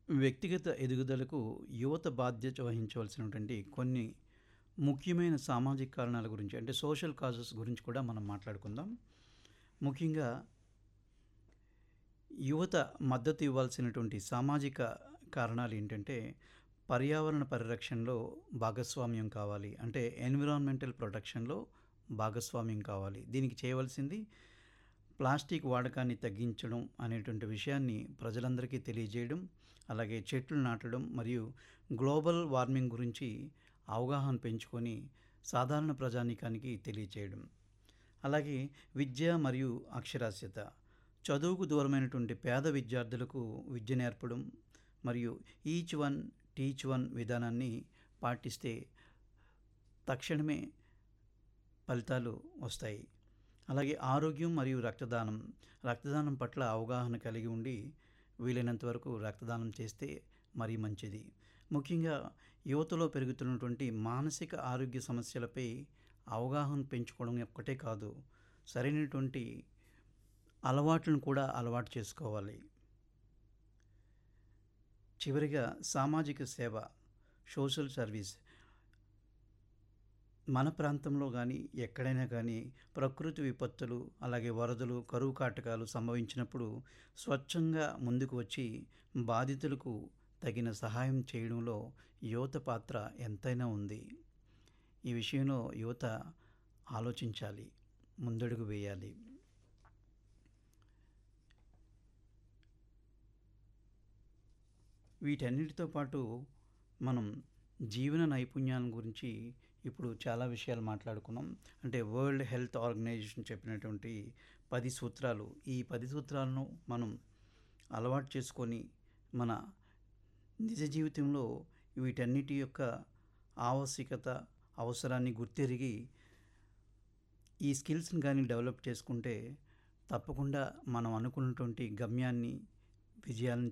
వ్యక్తిగత ఎదుగుదలకు యువత బాధ్యత వహించవలసినటువంటి కొన్ని ముఖ్యమైన సామాజిక కారణాల గురించి అంటే సోషల్ కాజెస్ గురించి కూడా మనం మాట్లాడుకుందాం ముఖ్యంగా యువత మద్దతు ఇవ్వాల్సినటువంటి సామాజిక కారణాలు ఏంటంటే పర్యావరణ పరిరక్షణలో భాగస్వామ్యం కావాలి అంటే ఎన్విరాన్మెంటల్ ప్రొటెక్షన్లో భాగస్వామ్యం కావాలి దీనికి చేయవలసింది ప్లాస్టిక్ వాడకాన్ని తగ్గించడం అనేటువంటి విషయాన్ని ప్రజలందరికీ తెలియజేయడం అలాగే చెట్లు నాటడం మరియు గ్లోబల్ వార్మింగ్ గురించి అవగాహన పెంచుకొని సాధారణ ప్రజానీకానికి తెలియజేయడం అలాగే విద్య మరియు అక్షరాస్యత చదువుకు దూరమైనటువంటి పేద విద్యార్థులకు విద్య నేర్పడం మరియు ఈచ్ వన్ టీచ్ వన్ విధానాన్ని పాటిస్తే తక్షణమే ఫలితాలు వస్తాయి అలాగే ఆరోగ్యం మరియు రక్తదానం రక్తదానం పట్ల అవగాహన కలిగి ఉండి వీలైనంత వరకు రక్తదానం చేస్తే మరీ మంచిది ముఖ్యంగా యువతలో పెరుగుతున్నటువంటి మానసిక ఆరోగ్య సమస్యలపై అవగాహన పెంచుకోవడం ఒక్కటే కాదు సరైనటువంటి అలవాట్లను కూడా అలవాటు చేసుకోవాలి చివరిగా సామాజిక సేవ సోషల్ సర్వీస్ మన ప్రాంతంలో కానీ ఎక్కడైనా కానీ ప్రకృతి విపత్తులు అలాగే వరదలు కరువు కాటకాలు సంభవించినప్పుడు స్వచ్ఛంగా ముందుకు వచ్చి బాధితులకు తగిన సహాయం చేయడంలో యువత పాత్ర ఎంతైనా ఉంది ఈ విషయంలో యువత ఆలోచించాలి ముందడుగు వేయాలి వీటన్నిటితో పాటు మనం జీవన నైపుణ్యాల గురించి ఇప్పుడు చాలా విషయాలు మాట్లాడుకున్నాం అంటే వరల్డ్ హెల్త్ ఆర్గనైజేషన్ చెప్పినటువంటి పది సూత్రాలు ఈ పది సూత్రాలను మనం అలవాటు చేసుకొని మన నిజ జీవితంలో వీటన్నిటి యొక్క ఆవశ్యకత అవసరాన్ని గుర్తెరిగి ఈ స్కిల్స్ని కానీ డెవలప్ చేసుకుంటే తప్పకుండా మనం అనుకున్నటువంటి గమ్యాన్ని విజయాలను